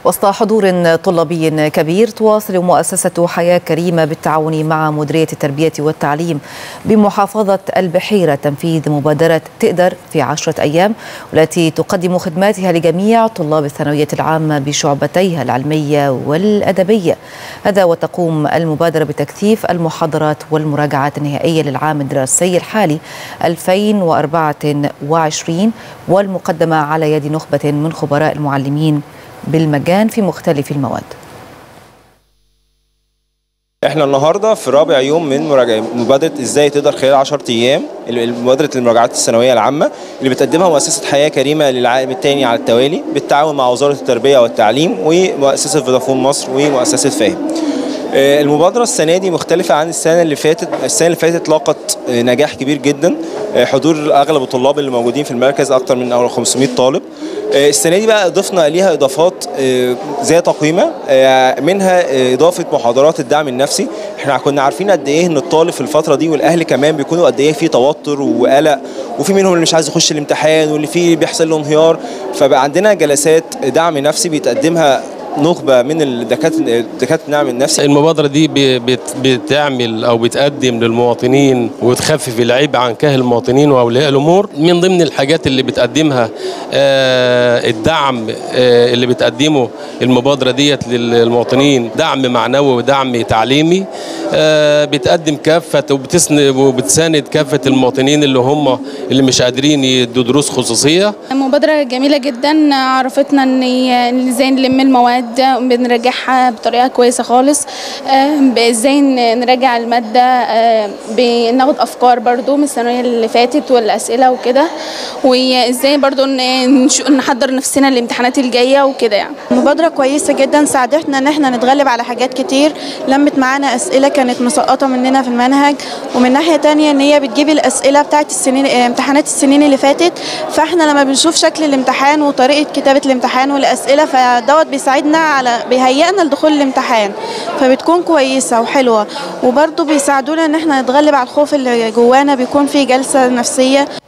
وسط حضور طلابي كبير تواصل مؤسسة حياة كريمة بالتعاون مع مديرية التربية والتعليم بمحافظة البحيرة تنفيذ مبادرة تقدر في عشرة أيام والتي تقدم خدماتها لجميع طلاب الثانوية العامة بشعبتيها العلمية والأدبية هذا وتقوم المبادرة بتكثيف المحاضرات والمراجعات النهائية للعام الدراسي الحالي 2024 والمقدمة على يد نخبة من خبراء المعلمين بالمجان في مختلف المواد احنا النهارده في رابع يوم من مراجعه مبادره ازاي تقدر خلال 10 ايام مبادره المراجعات الثانويه العامه اللي بتقدمها مؤسسه حياه كريمه للعام الثاني على التوالي بالتعاون مع وزاره التربيه والتعليم ومؤسسه فودافون مصر ومؤسسه فاهم المبادرة السنة دي مختلفة عن السنة اللي فاتت، السنة اللي فاتت لاقت نجاح كبير جدا، حضور أغلب الطلاب اللي موجودين في المركز أكثر من 500 طالب. السنة دي بقى ضفنا ليها إضافات ذات قيمة منها إضافة محاضرات الدعم النفسي، احنا كنا عارفين قد إيه إن الطالب في الفترة دي والأهل كمان بيكونوا قد إيه في توتر وقلق وفي منهم اللي مش عايز يخش الامتحان واللي فيه بيحصل له انهيار، فبقى عندنا جلسات دعم نفسي بيتقدمها نخبه من الدكاتره دكاتره النعم النفسي المبادره دي بتعمل او بتقدم للمواطنين وتخفف العبء عن كاهل المواطنين واولياء الامور من ضمن الحاجات اللي بتقدمها الدعم اللي بتقدمه المبادره ديت للمواطنين دعم معنوي ودعم تعليمي بتقدم كافه وبتسند وبتساند كافه المواطنين اللي هم اللي مش قادرين يدوا دروس خصوصيه مبادره جميله جدا عرفتنا ان ازاي نلم المواد المواد بنراجعها بطريقه كويسه خالص ازاي نراجع الماده بناخد افكار برضو من الثانويه اللي فاتت والاسئله وكده وازاي برضو نحضر نفسنا للامتحانات الجايه وكده يعني مبادره كويسه جدا ساعدتنا ان احنا نتغلب على حاجات كتير لمت معانا اسئله كانت مسقطه مننا في المنهج ومن ناحيه تانية ان هي بتجيب الاسئله بتاعت السنين امتحانات السنين اللي فاتت فاحنا لما بنشوف شكل الامتحان وطريقه كتابه الامتحان والاسئله فدوت بيساعدنا على بيهيئنا لدخول الامتحان فبتكون كويسه وحلوه وبرده بيساعدونا ان احنا نتغلب على الخوف اللي جوانا بيكون في جلسه نفسيه